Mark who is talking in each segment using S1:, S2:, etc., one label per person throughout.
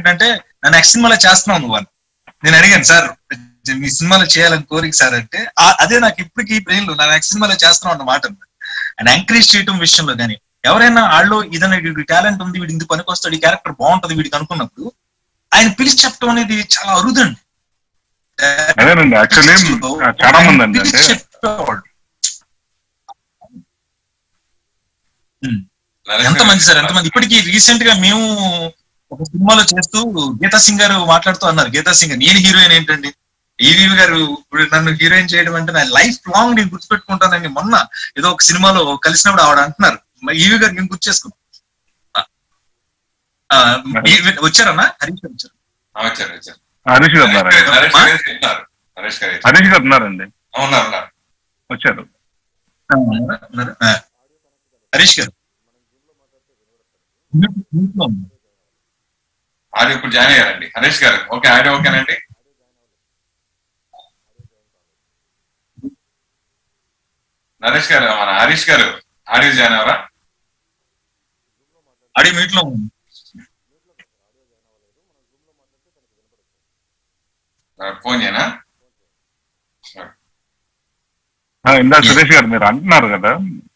S1: ఏంటంటే నా నెక్స్ట్ సినిమాలో చేస్తున్నావు నువ్వు అని నేను అడిగాను సార్ మీ సినిమాలో చేయాలని కోరిక సార్ అంటే ఆ- అదే నాకు ఇప్పటికీ బ్రెయిన్ లో నా నెక్స్ట్ సినిమాలో చేస్తున్నావు అన్నమాట అండ్ ఎంకరేజ్ చేయటం విషయంలో కానీ ఎవరైనా వాళ్ళు ఇదన్న టాలెంట్ ఉంది వీడి ఇందుకు పనికొస్తాడు ఈ క్యారెక్టర్ బాగుంటది వీడికి అనుకున్నప్పుడు ఆయన పిలిచి చెప్పడం అనేది చాలా అరుదండి
S2: అదేనండి యాక్చువల్లీ చాలా మంది అండి
S1: పిలిచి
S2: అంటే
S1: చెప్పేవాళ్ళు. ఉమ్.
S3: నరేష్
S1: ఎంత
S3: గారు,
S1: మంది సార్ ఎంత మంది ఇప్పటికి రీసెంట్ గా మేము ఒక సినిమాలో చేస్తూ గీతా సింగ్ గారు మాట్లాడుతూ అన్నారు గీతా సింగ్ నేను హీరోయిన్ ఏంటండి ఈవీవి గారు ఇప్పుడు నన్ను హీరోయిన్ చేయడం అంటే నా లైఫ్ లాంగ్ నేను గుర్తుపెట్టుకుంటానని మొన్న ఏదో ఒక సినిమాలో కలిసినప్పుడు ఆవిడ అంటున్నారు మరి ఈవీ గారు నేను గుర్తు చేసుకున్నాను ఆ, ఈ- వచ్చారన్నా హరీష్ గారు వచ్చారు
S3: ఆ, వచ్చారు వచ్చారు
S2: హరీష్ గారు ఉన్నారండి
S3: నరేష్ గారు అయితే ఉన్నారు నరేష్ గారు అయితే.
S2: హరీష్ గారు ఉన్నారండి
S3: ఆ, ఉన్నారు ఉన్నారు
S2: వచ్చారు
S1: ఆ, ఉన్నారా? ఉన్నారా? ఆ. హరీష్ గారు ఇంట్లో ఉన్నారు.
S3: ఆడియో ఇప్పుడు జాయిన్ అయ్యారండి హరీష్ గారు ఓకే ఆడియో ఓకేనండి నరేష్ గారు మన హరీష్ గారు ఆడియో జాయిన్ అవరా
S1: అడి మీట్ లో ఉంది
S3: ఫోన్ చేయనా
S2: ఆ, ఇందాక సురేష్ గారు మీరు అంటున్నారు కదా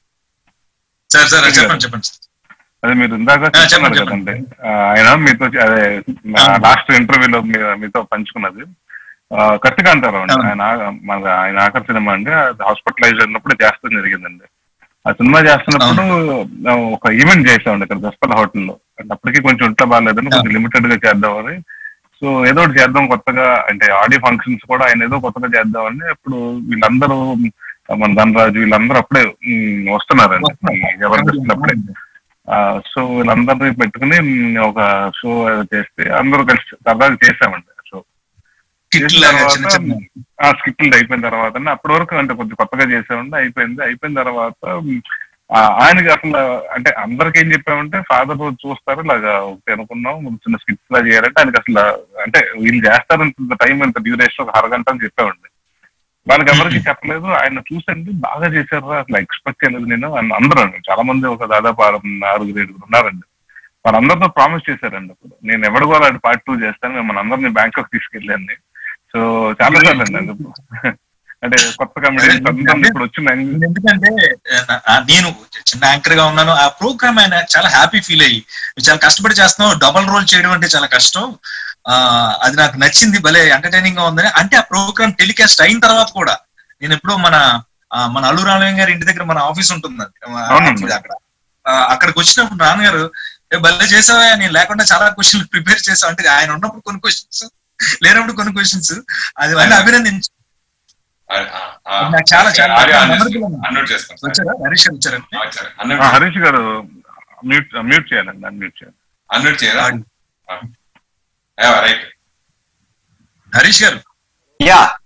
S1: సార్ సార్ చెప్పండి చెప్పండి సార్
S2: అదే మీరు ఇందాక
S1: ఆ, చెప్పండి,
S2: చెప్తున్నారు
S1: చెప్పండి.
S2: కదండి ఆ, ఆయన మీతో చే- అదే
S1: ఆ.
S2: లాస్ట్ ఇంటర్వ్యూలో మీతో పంచుకున్నది ఆ, కరెక్ట్గా అంటారు అండి
S1: అవును.
S2: ఆయన మన ఆయన ఆఖరి సినిమా అండి హాస్పిటలైజ్ అయినప్పుడు చేస్తాం జరిగిందండి ఆ సినిమా చేస్తున్నప్పుడు ఆ, ఒక ఈవెంట్ చేసామండి ఇక్కడ దస్పల్ హోటల్లో అంటే అప్పటికి కొంచెం ఇంట్లో బాగాలేదని కొంచెం లిమిటెడ్ గా చేద్దామని సో ఏదో ఒకటి చేద్దాం కొత్తగా అంటే ఆడియో ఫంక్షన్స్ కూడా ఆయన ఏదో కొత్తగా చేద్దామని అప్పుడు వీళ్ళందరూ మన ధనరాజు వీళ్ళందరూ అప్పుడే ఉమ్, వస్తున్నారండి ఈ జబర్దస్త్ అప్పుడే ఆ, సో వీళ్ళందరినీ పెట్టుకుని ఉమ్, ఒక షో చేస్తే అందరూ కలిసి సరదాగా చేసామండి షో
S1: కిట్ లాగా చిన్న చిన్న
S2: ఆ స్కిట్లు అయిపోయిన తర్వాత అప్పటి వరకు అంటే కొంచెం కొత్తగా చేసామండి అయిపోయింది అయిపోయిన తర్వాత ఉమ్, ఆ, ఆయనకి అసలు అంటే అందరికి ఏం చెప్పామంటే ఫాదర్ చూస్తారు ఇలాగా ఒకటి అనుకున్నాం ముందు చిన్న స్కిట్స్ లా చేయాలంటే ఆయనకి అసలు అంటే వీళ్ళు చేస్తారంత టైం ఎంత డ్యూరేషన్ ఒక అరగంట అని చెప్పామండి వాళ్ళకి ఎవరికి చెప్పలేదు ఆయన చూసండి బాగా చేశారు అసలు ఎక్స్పెక్ట్ చేయలేదు నేను అన్న- అందరూ అండి చాలా మంది ఒక దాదాపు ఆరు ఆరుగురు ఏడుగురు ఉన్నారండి వాళ్ళందరితో ప్రామిస్ చేశారండి అప్పుడు నేను ఎవడు కూడా పార్ట్ టూ చేస్తాను మిమ్మల్ని అందరినీ బ్యాంకాక్ తీసుకెళ్ళండి సో చాలా సార్లు అండి అది. అంటే కొత్త కమిడీస్ అందరినీ ఇప్పుడు వచ్చిన
S1: ఎందుకంటే ఆ, ఆ, నేను చిన్న యాంకర్ గా ఉన్నాను ఆ ప్రోగ్రామ్ ఆయన చాలా హ్యాపీ ఫీల్ అయ్యి "నువ్వు చాలా కష్టపడి చేస్తున్నావు డబల్ రోల్ చేయడం అంటే చాలా కష్టం ఆ అది నాకు నచ్చింది భలే ఎంటర్టైనింగ్ గా ఉందని అంటే ఆ ప్రోగ్రామ్ టెలికాస్ట్ అయిన తర్వాత కూడా నేను ఎప్పుడో మన ఆ, మన అల్లు రామయ్య గారి ఇంటి దగ్గర మన ఆఫీస్ ఉంటుందండి ఆ,
S2: అవునండి.
S1: అక్కడ ఆ, అక్కడికి వచ్చినప్పుడు నాన్నగారు "ఏ, భలే చేసావా నేను లేకుండా చాలా క్వశ్చన్లు ప్రిపేర్ చేసావు అంటే ఆయన ఉన్నప్పుడు కొన్ని క్వశ్చన్స్ లేనప్పుడు కొన్ని క్వశ్చన్స్ అది మళ్ళీ అభినందించు
S3: ఆ, ఆ, ఆ,
S1: నాకు చాలా చాలా
S3: ఆడియో
S1: memorable ఉంది.
S3: అన్మ్యూట్ చేసుకోండి సార్.
S1: వచ్చారా హరీష్ గారు వచ్చారండి
S3: ఆ, వచ్చారు
S2: ఆ,
S3: అన్మ్యూట్
S2: హరీష్ గారు మ్యూట్ మ్యూట్ చేయాలండి అన్మ్యూట్ చేయాలి
S3: అన్మ్యూట్ చేయరా రైట్
S1: హరీష్ గారు
S4: యా